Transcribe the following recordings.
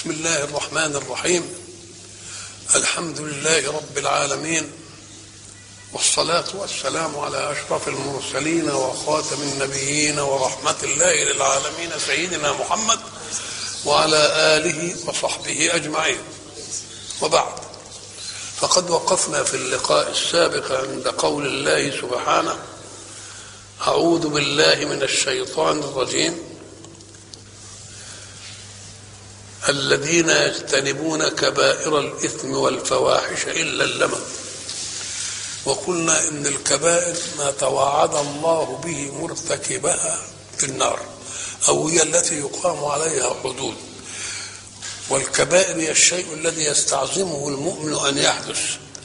بسم الله الرحمن الرحيم الحمد لله رب العالمين والصلاة والسلام على أشرف المرسلين وخاتم النبيين ورحمة الله للعالمين سيدنا محمد وعلى آله وصحبه أجمعين وبعد فقد وقفنا في اللقاء السابق عند قول الله سبحانه أعوذ بالله من الشيطان الرجيم الذين يجتنبون كبائر الإثم والفواحش إلا اللمم وقلنا إن الكبائر ما توعد الله به مرتكبها في النار أو هي التي يقام عليها حدود والكبائر هي الشيء الذي يستعظمه المؤمن أن يحدث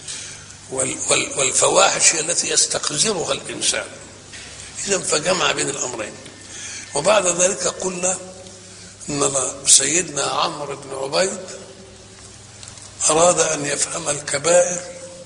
والفواحش هي التي يستقذرها الإنسان إذا فجمع بين الأمرين وبعد ذلك قلنا ان سيدنا عمرو بن عبيد اراد ان يفهم الكبائر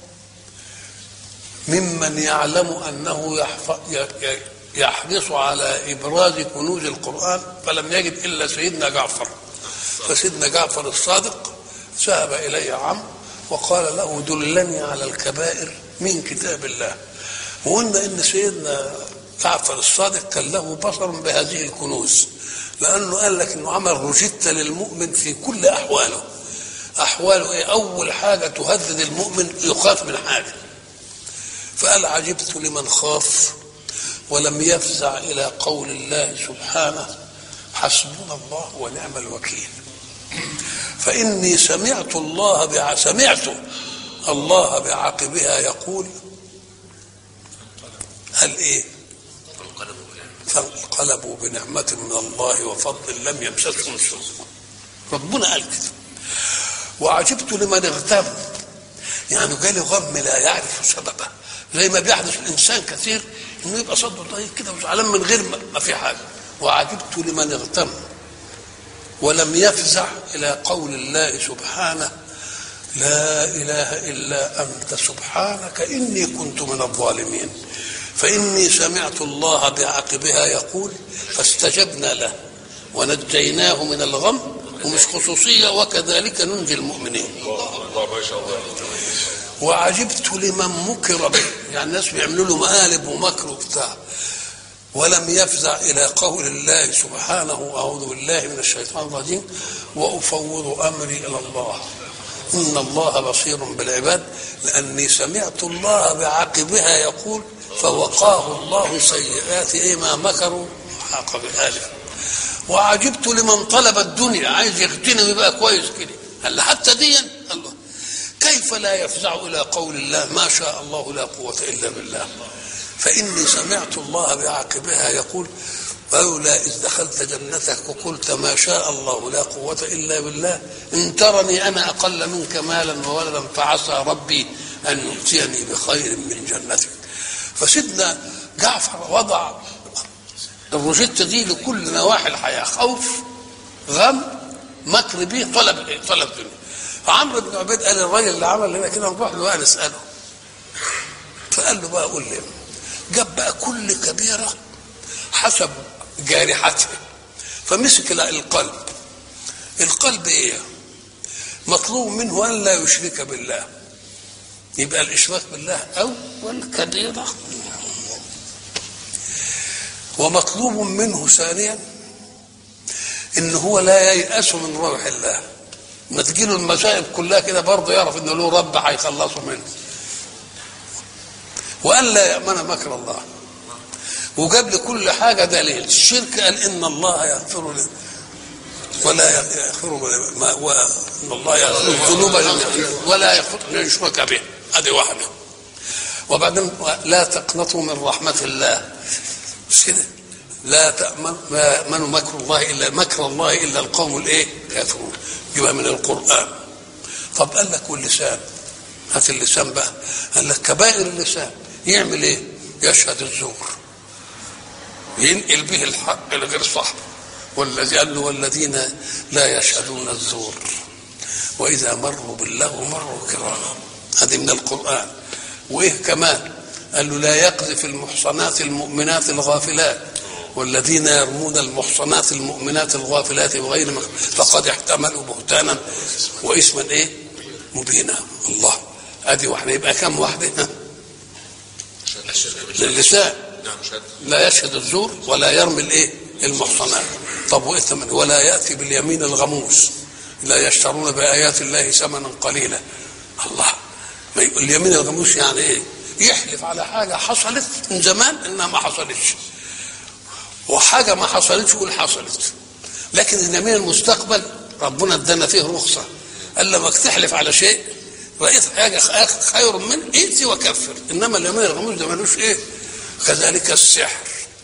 ممن يعلم انه يحرص على ابراز كنوز القران فلم يجد الا سيدنا جعفر فسيدنا جعفر الصادق ذهب اليه عمرو وقال له دلني على الكبائر من كتاب الله وقلنا ان سيدنا جعفر الصادق كان له بصر بهذه الكنوز لانه قال لك انه عمل روجيتا للمؤمن في كل احواله احواله ايه اول حاجه تهدد المؤمن يخاف من حاجه فقال عجبت لمن خاف ولم يفزع الى قول الله سبحانه حسبنا الله ونعم الوكيل فاني سمعت الله بع... سمعت الله بعقبها يقول هل ايه فانقلبوا بنعمة من الله وفضل لم يمسسهم سوء ربنا قال كده وعجبت لمن اغتم يعني جالي غم لا يعرف سببه زي ما بيحدث الانسان كثير انه يبقى صدره طيب كده وزعلان من غير ما في حاجه وعجبت لمن اغتم ولم يفزع الى قول الله سبحانه لا اله الا انت سبحانك اني كنت من الظالمين فإني سمعت الله بعقبها يقول فاستجبنا له ونجيناه من الغم ومش خصوصية وكذلك ننجي المؤمنين وعجبت لمن مكر به يعني الناس بيعملوا له مقالب ومكر وبتاع ولم يفزع إلى قول الله سبحانه أعوذ بالله من الشيطان الرجيم وأفوض أمري إلى الله إن الله بصير بالعباد لأني سمعت الله بعقبها يقول فوقاه الله سيئات ايه ما مكروا حاق بآله وعجبت لمن طلب الدنيا عايز يغتنم يبقى كويس كده قال حتى دي الله كيف لا يفزع الى قول الله ما شاء الله لا قوه الا بالله فاني سمعت الله بعقبها يقول ولولا إذ دخلت جنتك وقلت ما شاء الله لا قوة إلا بالله إن ترني أنا أقل منك مالا وولدا فعسى ربي أن يؤتيني بخير من جنتك فسيدنا جعفر وضع الروجيتا دي لكل نواحي الحياه خوف غم مكر به طلب ايه؟ طلب دنيا فعمرو بن عبيد قال الراجل اللي عمل لنا كده نروح له بقى نساله فقال له بقى قول لي جاب بقى كل كبيره حسب جارحته فمسك القلب القلب ايه؟ مطلوب منه ان لا يشرك بالله يبقى الاشراك بالله اول كبيره ومطلوب منه ثانيا ان هو لا ييأس من روح الله ما تجيله المصائب كلها كده برضه يعرف ان له رب هيخلصه منه وان لا يامن مكر الله وجاب لكل حاجه دليل الشرك قال ان الله يغفر له ولا يغفر ما وان الله يغفر الذنوب ولا يغفر ان يشرك به هذه واحده وبعدين لا تقنطوا من رحمه الله مش كده لا تأمن ما يأمن مكر الله إلا مكر الله إلا القوم الإيه؟ كافرون يبقى من القرآن طب قال لك واللسان هات اللسان بقى قال لك كبائر اللسان يعمل إيه؟ يشهد الزور ينقل به الحق لغير صاحبه والذي قال له والذين لا يشهدون الزور وإذا مروا باللغو مروا كراما هذه من القرآن وإيه كمان قال له لا يقذف المحصنات المؤمنات الغافلات والذين يرمون المحصنات المؤمنات الغافلات بغير مخ... فقد احتملوا بهتانا واثما ايه مبينا الله ادي واحده يبقى كم واحده للسان لا يشهد الزور ولا يرمي الايه المحصنات طب وايه ثمن ولا ياتي باليمين الغموس لا يشترون بايات الله ثمنا قليلا الله ما يقول اليمين الغموس يعني ايه يحلف على حاجه حصلت من زمان انها ما حصلتش وحاجه ما حصلتش يقول حصلت لكن اليمين المستقبل ربنا ادانا فيه رخصه قال لما تحلف على شيء رأيت حاجة خير منه ائتي وكفر إنما اليمين الغموس ده ملوش إيه كذلك السحر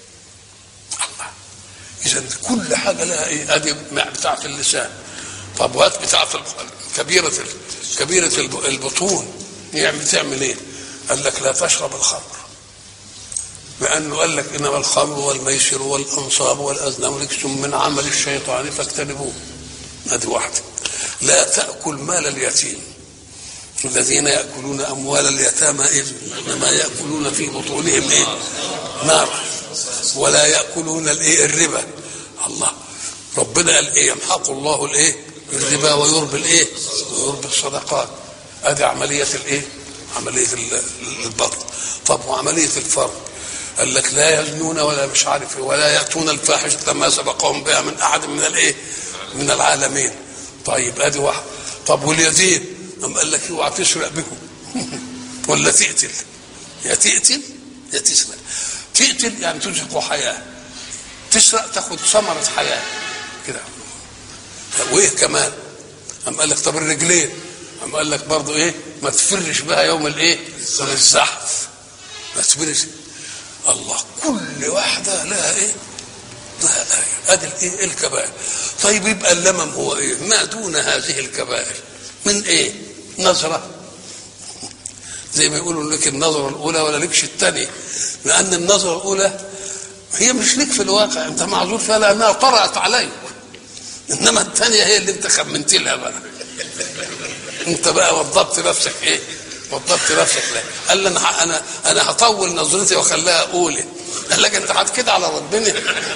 الله إذا كل حاجة لها إيه أدي بتاعة اللسان طب وهات بتاعة كبيرة كبيرة البطون يعني بتعمل إيه؟ قال لك لا تشرب الخمر لأنه قال لك إنما الخمر والميسر والأنصاب والأزلام رجس من عمل الشيطان فاجتنبوه هذه واحدة لا تأكل مال اليتيم الذين يأكلون أموال اليتامى إنما يأكلون في بطونهم إيه؟ نار ولا يأكلون الإيه؟ الربا الله ربنا قال إيه يمحق الله الإيه؟ الربا ويربي الإيه؟ ويربي الصدقات أدي عملية الإيه؟ عملية البطن طب وعملية الفرد قال لك لا يزنون ولا مش عارف ولا يأتون الفاحشة ما سبقهم بها من أحد من الإيه؟ من العالمين طيب ادي واحد طب واليتيم قام قال لك اوعى تسرق بهم ولا تقتل يا تقتل يا تسرق تقتل يعني تزهق حياه تسرق تاخد ثمره حياه كده وايه كمان قام قال لك طب الرجلين قام قال لك برضه ايه ما تفرش بها يوم الايه يوم الزحف ما تفرش الله كل واحده لها ايه لها آية ادي الايه الكبائر طيب يبقى اللمم هو ايه ما دون هذه الكبائر من ايه نظرة زي ما يقولوا لك النظرة الأولى ولا لكش الثانية لأن النظرة الأولى هي مش لك في الواقع أنت معذور فيها لأنها طرأت عليك إنما الثانية هي اللي أنت خمنت لها بقى أنت بقى وضبت نفسك إيه وضبت نفسك لا قال لي أنا أنا أنا هطول نظرتي وأخليها أولى قال لك أنت حاط كده على ربنا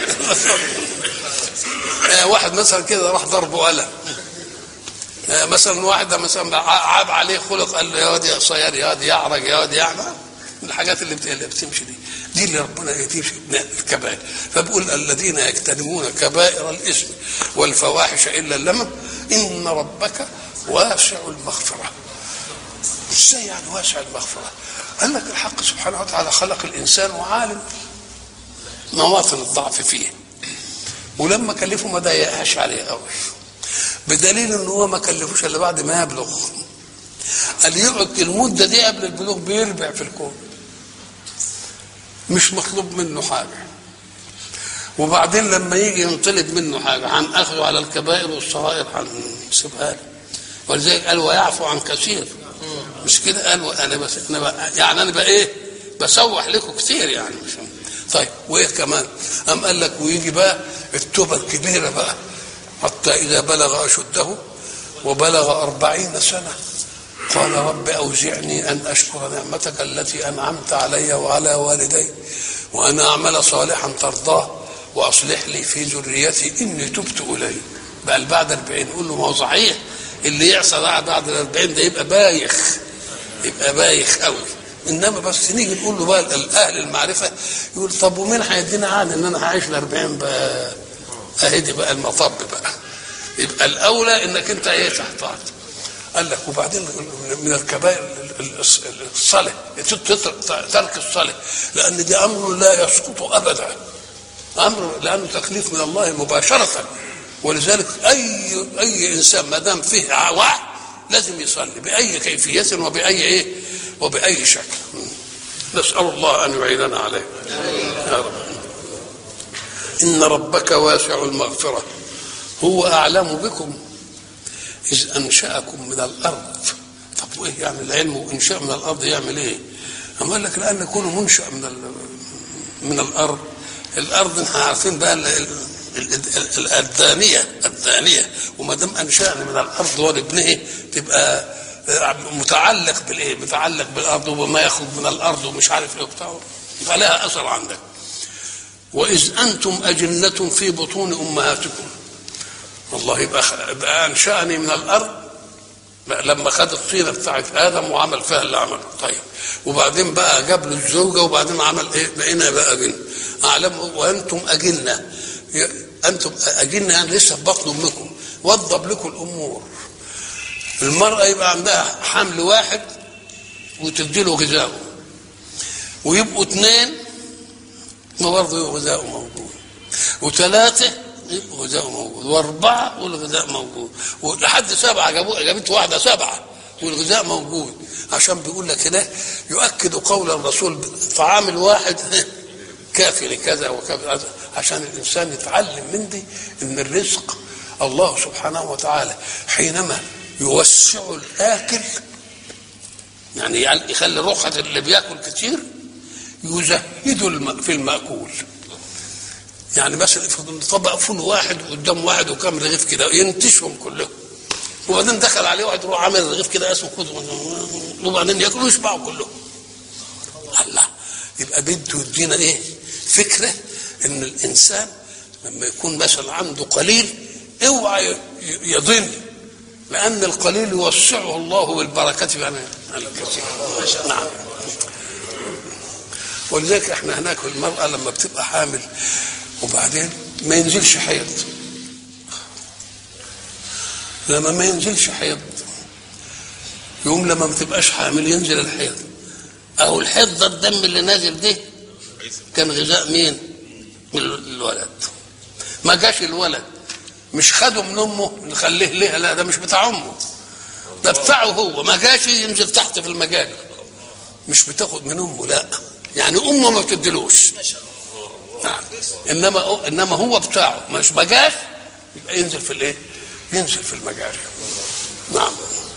واحد مثلا كده راح ضربه قلم مثلا واحده مثلا عاب عليه خلق قال له يا واد يا قصير يا واد يعرج يا واد يعمى الحاجات اللي بتمشي دي دي اللي ربنا يتيمشي الكبائر فبقول الذين يجتنبون كبائر الاثم والفواحش الا اللمم ان ربك واسع المغفره ازاي يعني واسع المغفره قال لك الحق سبحانه وتعالى خلق الانسان وعالم مواطن الضعف فيه ولما كلفه ما ضايقهاش عليه قوي بدليل ان هو ما كلفوش الا بعد ما يبلغ قال يقعد المده دي قبل البلوغ بيربع في الكون مش مطلوب منه حاجه وبعدين لما يجي ينطلب منه حاجه عن اخذه على الكبائر والصغائر هنسيبها له ولذلك قال ويعفو عن كثير مش كده قال انا بس انا بقى يعني انا بقى ايه بسوح لكم كتير يعني مش طيب وايه كمان قام قال لك ويجي بقى التوبه الكبيره بقى حتى إذا بلغ أشده وبلغ أربعين سنة قال رب أوزعني أن أشكر نعمتك التي أنعمت علي وعلى والدي وأن أعمل صالحا ترضاه وأصلح لي في ذريتي إني تبت إلي بقى بعد أربعين يقول له ما هو صحيح اللي يعصى بعد بعد الأربعين ده يبقى بايخ يبقى بايخ قوي انما بس نيجي نقول له بقى اهل المعرفه يقول طب ومين هيدينا عن ان انا هعيش ال 40 بقى اهدي بقى المطب بقى يبقى الاولى انك انت ايه تحتاط قال لك وبعدين من الكبائر الصلاه ترك الصلاه لان دي امر لا يسقط ابدا امر لانه تكليف من الله مباشره ولذلك اي اي انسان ما دام فيه وعي لازم يصلي باي كيفيه وباي ايه وباي شكل نسال الله ان يعيننا عليه يا رب إن ربك واسع المغفرة هو أعلم بكم إذ أنشأكم من الأرض طب وإيه يعني العلم وإنشاء من الأرض يعمل إيه؟ أما قال لك لأن يكون منشأ من من الأرض الأرض احنا عارفين بقى الدانية الدانية وما دام أنشأنا من الأرض ولابنه تبقى متعلق بالايه؟ متعلق بالارض وما يخرج من الارض ومش عارف ايه وبتاع يبقى لها اثر عندك وإذ أنتم أجنة في بطون أمهاتكم الله يبقى, يبقى أنشأني من الأرض لما خد الطينة بتاعت آدم وعمل فيها اللي عمله طيب وبعدين بقى جاب له الزوجة وبعدين عمل إيه بقينا بقى أجنة أعلم وأنتم أجنة أنتم أجنة يعني لسه في بطن أمكم وضب لكم الأمور المرأة يبقى عندها حمل واحد وتدي له غذاءه ويبقوا اثنين ما برضه غذاءه موجود وثلاثة يبقى غذاءه موجود وأربعة والغذاء موجود ولحد سبعة جابوا جابت واحدة سبعة والغذاء موجود عشان بيقول لك هناك يؤكد قول الرسول طعام الواحد كافي لكذا وكذا عشان الإنسان يتعلم من دي إن الرزق الله سبحانه وتعالى حينما يوسع الآكل يعني يخلي رخصة اللي بياكل كتير يزهد في المأكول يعني مثلا افرض طبق فول واحد قدام واحد وكام رغيف كده ينتشهم كلهم وبعدين دخل عليه واحد يروح عامل رغيف كده اسمه خد وبعدين ياكلوا ويشبعوا كلهم الله يبقى بده يدينا ايه فكره ان الانسان لما يكون مثلا عنده قليل اوعى يضن لان القليل يوسعه الله بالبركه يعني على الكثير نعم ولذلك احنا هناك المراه لما بتبقى حامل وبعدين ما ينزلش حيض لما ما ينزلش حيض يوم لما ما تبقاش حامل ينزل الحيض او الحيض ده الدم اللي نازل ده كان غذاء مين من الولد ما جاش الولد مش خده من امه نخليه ليها لا ده مش بتاع امه ده بتاعه هو ما جاش ينزل تحت في المجال مش بتاخد من امه لا يعني امه ما بتديلوش نعم انما انما هو بتاعه مش ما جاش يبقى ينزل في الايه؟ ينزل في المجاري نعم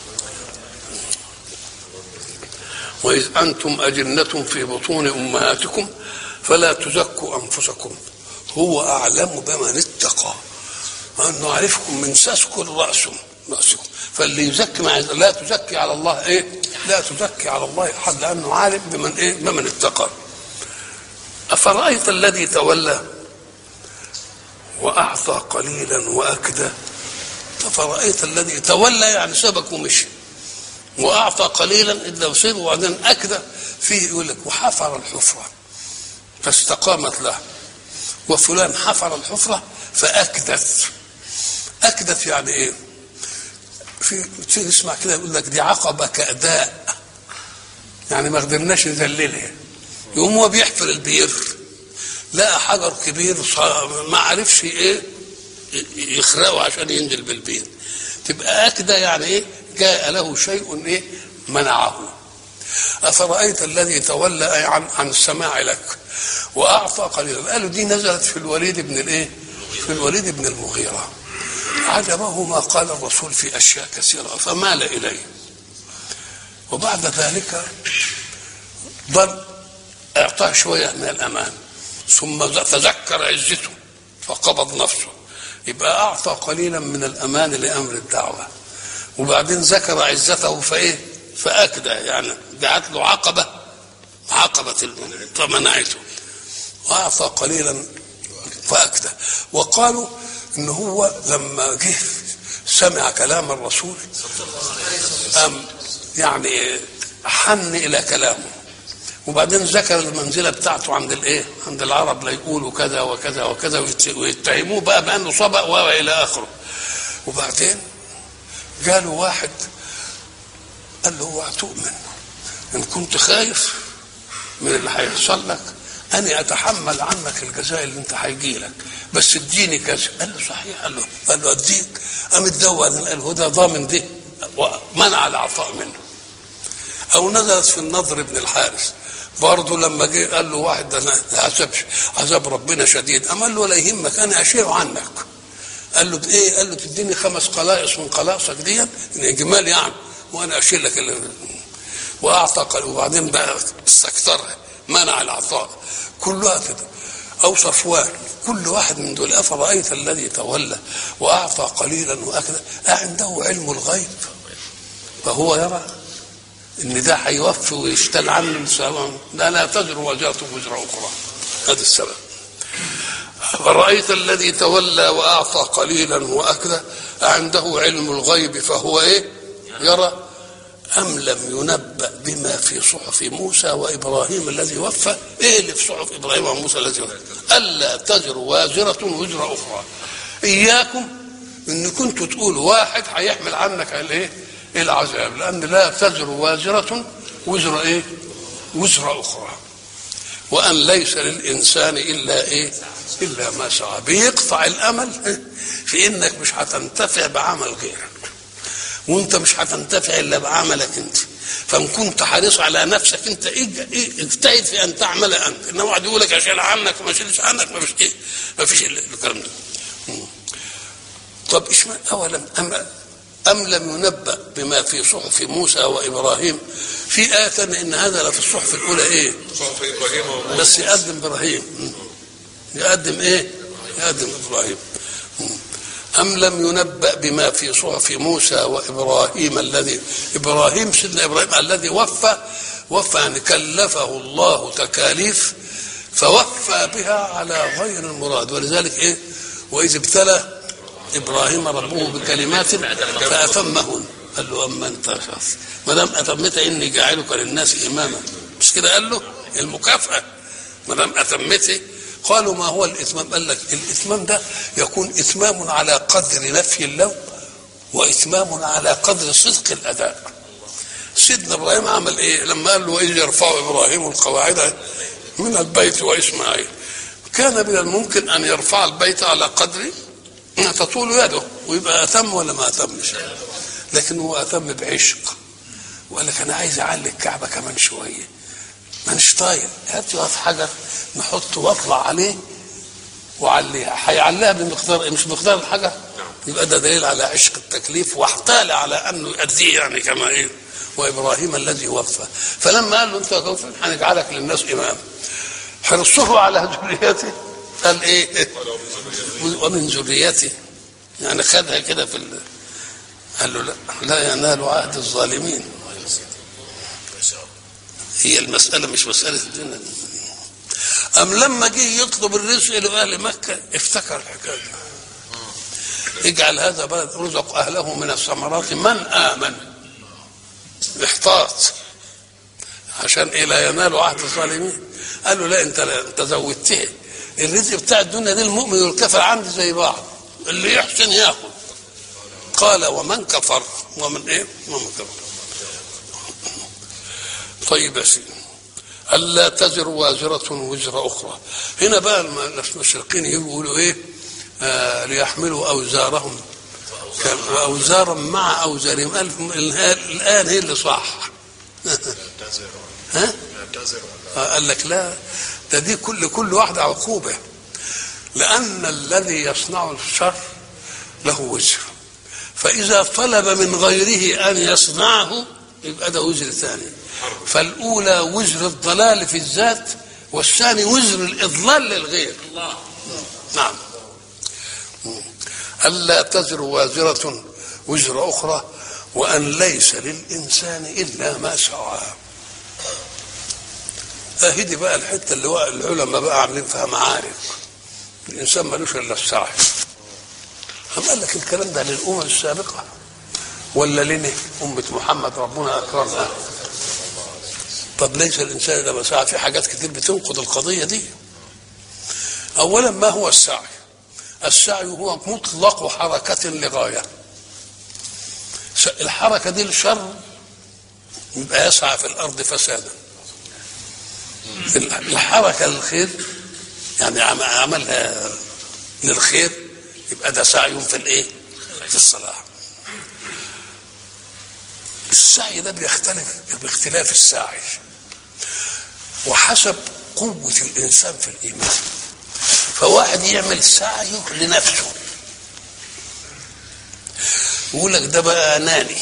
وإذ أنتم أجنة في بطون أمهاتكم فلا تزكوا أنفسكم هو أعلم بمن اتقى وأنه عرفكم من ساسكم رأسكم رأسكم فاللي يزكي مع لا تزكي على الله إيه لا تزكي على الله أحد لأنه عالم بمن إيه بمن اتقى أفرأيت الذي تولى وأعطى قليلا وأكدى أفرأيت الذي تولى يعني سبك ومشي وأعطى قليلا إلا وسيب وبعدين أكدى فيه يقول لك وحفر الحفرة فاستقامت له وفلان حفر الحفرة فأكدت أكدت يعني إيه في شيء اسمع كده يقول لك دي عقبة كأداء يعني ما قدرناش نذللها يقوم هو بيحفر البير لقى حجر كبير ما عرفش ايه يخرقه عشان ينزل بالبير تبقى أكدة يعني ايه جاء له شيء ايه منعه أفرأيت الذي تولى عن عن السماع لك وأعطى قليلا قالوا دي نزلت في الوليد بن الايه في الوليد بن المغيرة عجبه ما قال الرسول في أشياء كثيرة فمال إليه وبعد ذلك ضل اعطاه شويه من الامان ثم تذكر عزته فقبض نفسه يبقى اعطى قليلا من الامان لامر الدعوه وبعدين ذكر عزته فايه فاكدى يعني دعت له عقبه عقبه فمنعته واعطى قليلا فاكدى وقالوا ان هو لما جه سمع كلام الرسول أم يعني حن الى كلامه وبعدين ذكر المنزله بتاعته عند الايه؟ عند العرب لا يقولوا كذا وكذا وكذا ويتهموه بقى بانه سبق والى اخره. وبعدين جاله واحد قال له اوعى تؤمن ان كنت خايف من اللي هيحصل لك أنا أتحمل عنك الجزاء اللي أنت هيجي لك بس اديني كذا قال له صحيح قال له قال له أديك قام اتدوى قال له ده ضامن ده ومنع العطاء منه أو نزلت في النضر بن الحارث برضه لما جه قال له واحد ده عذاب عذاب ربنا شديد قام قال له ولا يهمك انا اشيل عنك قال له ايه قال له تديني خمس قلائص من قلاصك ديت جمال يعني وانا اشيل لك اللي واعطى وبعدين بقى استكثرها منع العطاء كلها كده او صفوان كل واحد من دول افرايت الذي تولى واعطى قليلا واكذا اعنده علم الغيب فهو يرى ان ده هيوفي ويشتل عنه السلام لا لا تزر وزاره وزر اخرى هذا السبب فرأيت الذي تولى وأعطى قليلا وأكله عنده علم الغيب فهو إيه يرى أم لم ينبأ بما في صحف موسى وإبراهيم الذي وفى إيه اللي في صحف إبراهيم وموسى الذي وفى ألا تزر وازرة وزر أخرى إياكم إن كنتوا تقولوا واحد هيحمل عنك الإيه العذاب لأن لا تزر وازرة وزر إيه وزر أخرى وأن ليس للإنسان إلا إيه إلا ما سعى بيقطع الأمل في إنك مش هتنتفع بعمل غيرك وانت مش هتنتفع الا بعملك انت فان كنت حريص على نفسك انت اجتهد في ان تعمل انت انما واحد يقول لك اشيل عنك وما اشيلش عنك ما فيش ايه ما فيش الكلام ده طب ايش اولم أم, ام لم ينبأ بما في صحف موسى وابراهيم في آية ان هذا لفي الصحف الاولى ايه صحف ابراهيم وموسى بس يقدم ابراهيم يقدم ايه يقدم ابراهيم أم لم ينبأ بما في صحف موسى وإبراهيم الذي إبراهيم سيدنا إبراهيم الذي وفى وفى يعني كلفه الله تكاليف فوفى بها على غير المراد ولذلك إيه وإذ ابتلى إبراهيم ربه بكلمات فأتمهن قال له أما أنت شخص ما دام أتمت إني جاعلك للناس إماما مش كده قال له المكافأة ما دام أتمت قالوا ما هو الإتمام قال لك الإتمام ده يكون إتمام على قدر نفي اللوم وإتمام على قدر صدق الأداء سيدنا إبراهيم عمل إيه لما قال له وإذ يرفع إبراهيم القواعد من البيت وإسماعيل كان من الممكن أن يرفع البيت على قدر تطول يده ويبقى أتم ولا ما أتمش لكن هو أتم بعشق وقال لك أنا عايز أعلي الكعبة كمان شوية مانيش طايق هات لي حجر نحطه واطلع عليه وعليها هيعليها بمقدار مش مقدار الحجر يبقى ده دليل على عشق التكليف واحتال على انه يؤديه يعني كما ايه وابراهيم الذي وفى فلما قال له انت كفر هنجعلك للناس امام حرصه على ذريته قال ايه ومن ذريته يعني خدها كده في ال... قال له لا لا ينال عهد الظالمين هي المسألة مش مسألة الدنيا أم لما جه يطلب الرزق لأهل مكة افتكر الحكاية اجعل هذا بلد رزق أهله من الثمرات من آمن احتاط عشان إيه لا ينال عهد الظالمين قال له لا أنت لا أنت زودته الرزق بتاع الدنيا دي المؤمن والكافر عندي زي بعض اللي يحسن ياخذ قال ومن كفر ومن ايه ومن كفر طيب يا سيدي ألا تزر وازرة وزر أخرى هنا بقى المشرقين يقولوا إيه آه ليحملوا أوزارهم أوزارا مع أوزارهم الآن هي اللي صح ها؟ قال لك لا ده دي كل كل واحدة عقوبة لأن الذي يصنع الشر له وزر فإذا طلب من غيره أن يصنعه يبقى ده وزر ثاني فالأولى وزر الضلال في الذات والثاني وزر الإضلال للغير الله. نعم ألا تزر وازرة وزر أخرى وأن ليس للإنسان إلا ما سعى أهدي بقى الحتة اللي هو العلماء بقى عاملين فيها معارك الإنسان ملوش إلا السعي أم قال لك الكلام ده للأمم السابقة ولا لنا أمة محمد ربنا أكرمنا طب ليس الانسان الا ما سعى في حاجات كتير بتنقض القضيه دي اولا ما هو السعي السعي هو مطلق حركه لغايه الحركه دي الشر يبقى يسعى في الارض فسادا الحركه للخير يعني عملها للخير يبقى ده سعي في الايه في الصلاح السعي ده بيختلف باختلاف الساعي وحسب قوة الإنسان في الإيمان فواحد يعمل سعيه لنفسه يقول لك ده بقى أناني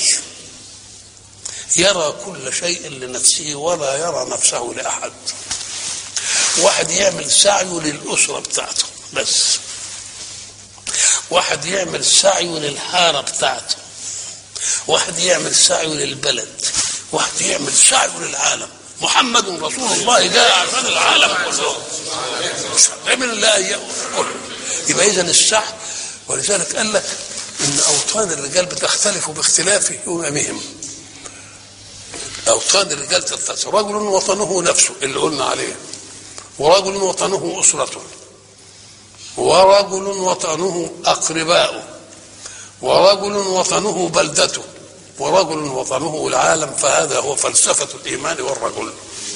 يرى كل شيء لنفسه ولا يرى نفسه لأحد واحد يعمل سعيه للأسرة بتاعته بس واحد يعمل سعيه للحارة بتاعته واحد يعمل سعيه للبلد واحد يعمل سعيه للعالم محمد رسول الله جاء عشان العالم كله مش هتعمل لا كله يبقى اذا السعي ولذلك قال لك ان اوطان الرجال بتختلف باختلاف اممهم اوطان الرجال تختلف رجل وطنه نفسه اللي قلنا عليه ورجل وطنه اسرته ورجل وطنه اقرباؤه ورجل وطنه بلدته ورجل وطنه العالم فهذا هو فلسفة الإيمان والرجل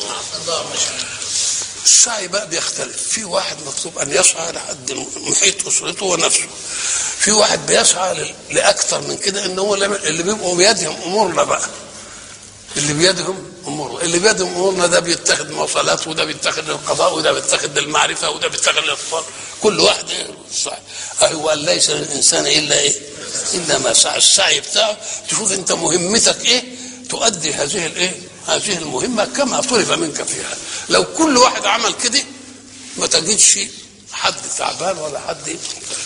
السعي بقى بيختلف في واحد مطلوب أن يسعى لحد محيط أسرته ونفسه في واحد بيسعى لأكثر من كده إن هو اللي بيبقوا بيدهم أمورنا بقى اللي بيدهم امورنا اللي بيدهم امورنا ده بيتخذ مواصلات وده بيتخذ القضاء وده بيتخذ المعرفه وده بيتخذ الاتصال كل واحد صح هو قال ليس للانسان الا ايه؟ الا ما سعى السعي بتاعه تشوف انت مهمتك ايه؟ تؤدي هذه الايه؟ هذه المهمه كما طلب منك فيها لو كل واحد عمل كده ما تجدش حد تعبان ولا حد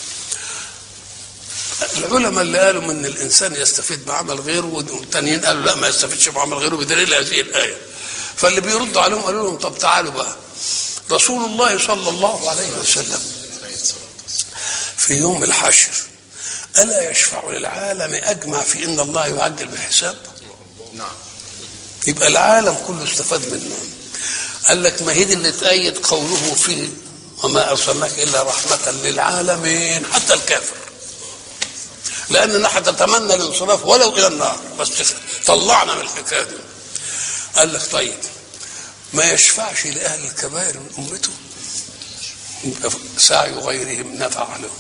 العلماء اللي قالوا ان الانسان يستفيد بعمل غيره والتانيين قالوا لا ما يستفيدش بعمل غيره بدليل هذه الايه فاللي بيرد عليهم قالوا لهم طب تعالوا بقى رسول الله صلى الله عليه وسلم في يوم الحشر الا يشفع للعالم اجمع في ان الله يعجل بالحساب نعم يبقى العالم كله استفاد منه قال لك ما هي دي اللي تأيد قوله فيه وما ارسلناك الا رحمه للعالمين حتى الكافر لاننا هتتمنى الانصراف ولو الى النار بس طلعنا من الحكايه دي قال لك طيب ما يشفعش لاهل الكبائر من امته يبقى سعي غيرهم نفع لهم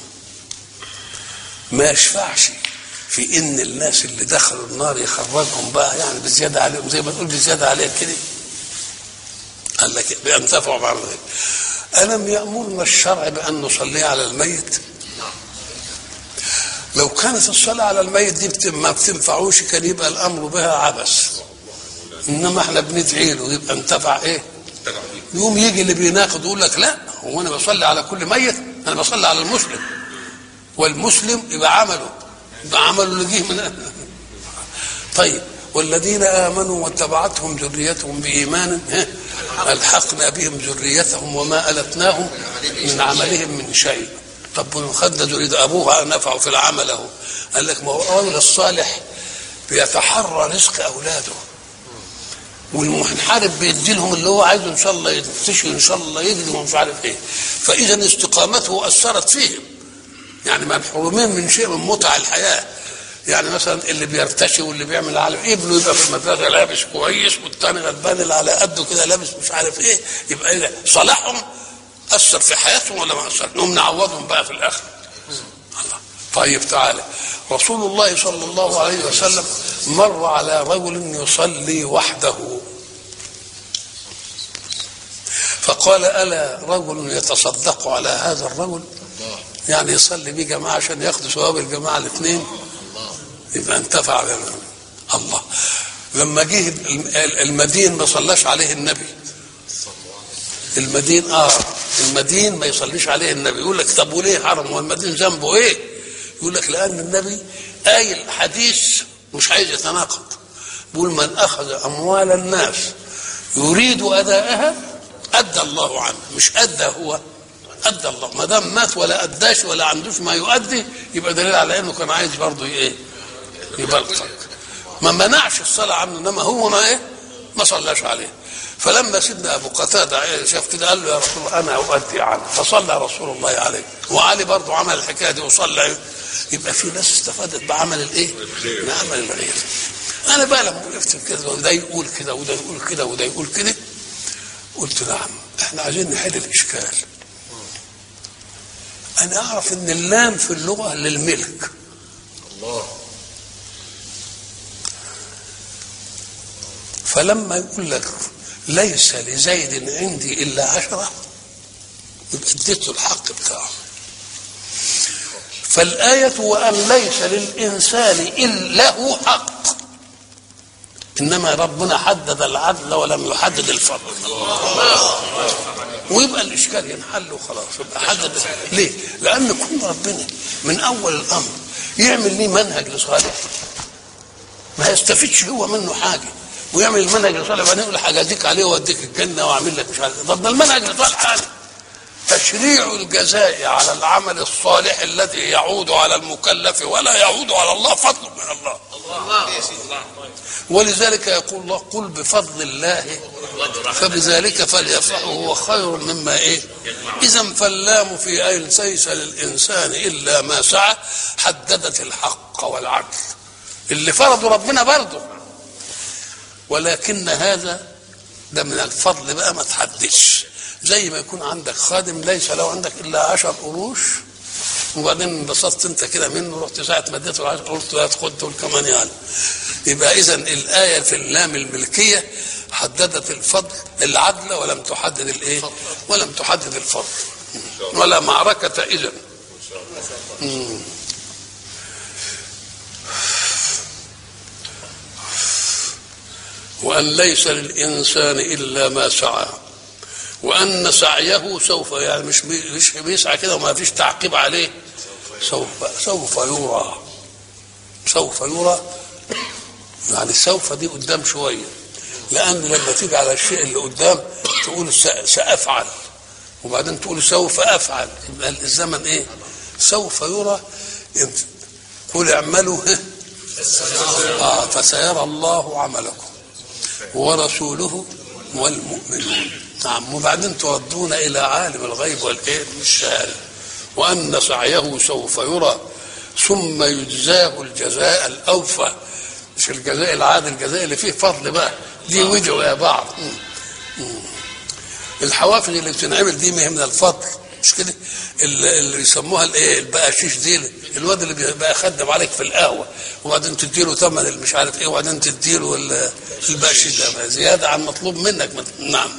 ما يشفعش في ان الناس اللي دخلوا النار يخرجهم بقى يعني بزياده عليهم زي ما تقول بزياده عليهم كده قال لك بينتفعوا بعض الم يامرنا الشرع بان نصلي على الميت لو كانت الصلاة على الميت دي ما بتنفعوش كان يبقى الأمر بها عبث إنما احنا بندعي له يبقى انتفع إيه؟ يوم يجي اللي بيناقض يقول لك لا هو أنا بصلي على كل ميت أنا بصلي على المسلم والمسلم يبقى عمله يبقى عمله اللي جه من طيب والذين آمنوا واتبعتهم ذريتهم بإيمان ألحقنا بهم ذريتهم وما ألتناهم من عملهم من شيء طب خد يريد ابوها نفعه في العمل اهو قال لك ما هو الرجل الصالح بيتحرى رزق اولاده والمنحرف بيدي لهم اللي هو عايزه ان شاء الله ينتشر ان شاء الله يجري ومش عارف ايه فاذا استقامته اثرت فيهم يعني محرومين من شيء من متع الحياه يعني مثلا اللي بيرتشي واللي بيعمل على ابنه يبقى في المدرسه لابس كويس والتاني غلبان اللي على قده كده لابس مش عارف ايه يبقى ايه صلاحهم اثر في حياتهم ولا ما اثر نقوم نعوضهم بقى في الاخر الله طيب تعالى رسول الله صلى الله عليه وسلم مر على رجل يصلي وحده فقال الا رجل يتصدق على هذا الرجل يعني يصلي بيه جماعه عشان ياخدوا ثواب الجماعه الاثنين يبقى انتفع بنا الله لما جه المدين ما صلاش عليه النبي المدين اه المدين ما يصليش عليه النبي يقول لك طب وليه حرم والمدين ذنبه ايه يقول لك لان النبي قايل حديث مش عايز يتناقض بيقول من اخذ اموال الناس يريد اداءها ادى الله عنه مش ادى هو ادى الله ما دام مات ولا اداش ولا عندوش ما يؤدي يبقى دليل على انه كان عايز برضه ايه يبلطج ما منعش الصلاه عنه انما هو ما ايه ما صلاش عليه فلما سيدنا ابو قتاده شاف كده قال له يا رسول الله انا اؤدي عنه فصلى رسول الله عليه وعلي برضه عمل الحكايه دي وصلى يبقى في ناس استفادت بعمل الايه؟ بعمل الغير انا بقى لما وقفت كده وده يقول كده وده يقول كده وده يقول كده قلت نعم احنا عايزين نحل الاشكال انا اعرف ان اللام في اللغه للملك الله فلما يقول لك ليس لزيد عندي الا عشره يبقى اديته الحق بتاعه فالآية وأن ليس للإنسان إلا له حق إنما ربنا حدد العدل ولم يحدد الفضل ويبقى الإشكال ينحل وخلاص يبقى حدد ليه؟ لأن كل ربنا من أول الأمر يعمل ليه منهج لصالح ما يستفيدش هو منه حاجة ويعمل المنهج الصالح وبعدين يقول هجازيك عليه واوديك الجنه واعمل لك مش عارف طب ده المنهج الصالح يعني تشريع الجزاء على العمل الصالح الذي يعود على المكلف ولا يعود على الله فضل من الله ولذلك يقول الله قل بفضل الله فبذلك فليفرحوا هو خير مما ايه اذا فاللام في اي ليس للانسان الا ما سعى حددت الحق والعدل اللي فرضه ربنا برضه ولكن هذا ده من الفضل بقى ما تحددش زي ما يكون عندك خادم ليس له عندك الا عشر قروش وبعدين انبسطت انت كده منه رحت ساعه ما اديته العشر قلت لا خد دول كمان يعني يبقى اذا الايه في اللام الملكيه حددت الفضل العدل ولم تحدد الايه ولم تحدد الفضل ولا معركه اذا وأن ليس للإنسان إلا ما سعى وأن سعيه سوف يعني مش بي- مش بيسعى كده وما فيش تعقيب عليه سوف سوف يرى سوف يرى يعني سوف دي قدام شوية لأن لما تيجي على الشيء اللي قدام تقول س- سأفعل وبعدين تقول سوف أفعل يبقى الزمن إيه سوف يرى انت قل اعملوا آه فسيرى الله عملكم ورسوله والمؤمنون نعم وبعدين تردون الى عالم الغيب والايه الشهاده وان سعيه سوف يرى ثم يجزاه الجزاء الاوفى مش الجزاء العادي الجزاء اللي فيه فضل بقى دي وجهوا يا بعض مم. مم. الحوافز اللي بتنعمل دي ما هي من الفضل مش كده اللي اللي بيسموها الايه البقاشيش دي الواد اللي بيبقى يخدم عليك في القهوه وبعدين تديله ثمن اللي مش عارف ايه وبعدين تديله ال- البقشيش ده زياده عن مطلوب منك نعم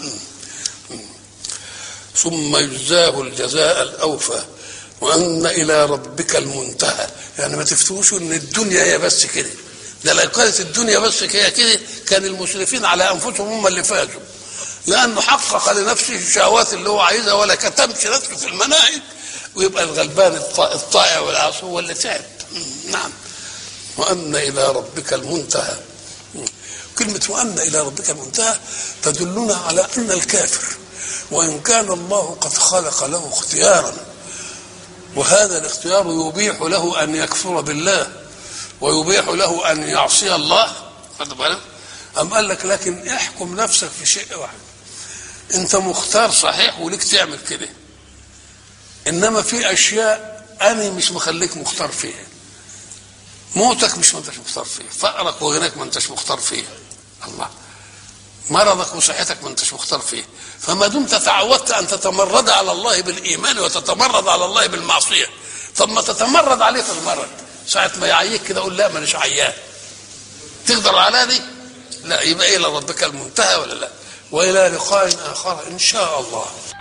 ثم يجزاه الجزاء الاوفى وان الى ربك المنتهى يعني ما تفتوش ان الدنيا هي بس كده ده لو كانت الدنيا بس هي كده كان المسرفين على انفسهم هم اللي فازوا لانه حقق لنفسه الشهوات اللي هو عايزها ولا كتمش نفسه في المناهج ويبقى الغلبان الط- الطائع والعصو هو اللي تعب نعم وان الى ربك المنتهى كلمة وأن إلى ربك المنتهى تدلنا على أن الكافر وإن كان الله قد خلق له اختيارا وهذا الاختيار يبيح له أن يكفر بالله ويبيح له أن يعصي الله خد بالك أم قال لك لكن احكم نفسك في شيء واحد أنت مختار صحيح وليك تعمل كده إنما في أشياء أنا مش مخليك مختار فيها موتك مش ما انتش مختار فيه فقرك وغناك ما انتش مختار فيه الله مرضك وصحتك ما انتش مختار فيه فما دمت تعودت ان تتمرد على الله بالايمان وتتمرد على الله بالمعصيه طب ما تتمرد عليه في المرض ساعه ما يعيك كده قول لا مانيش عيان تقدر على دي لا يبقى الى ربك المنتهى ولا لا والى لقاء اخر ان شاء الله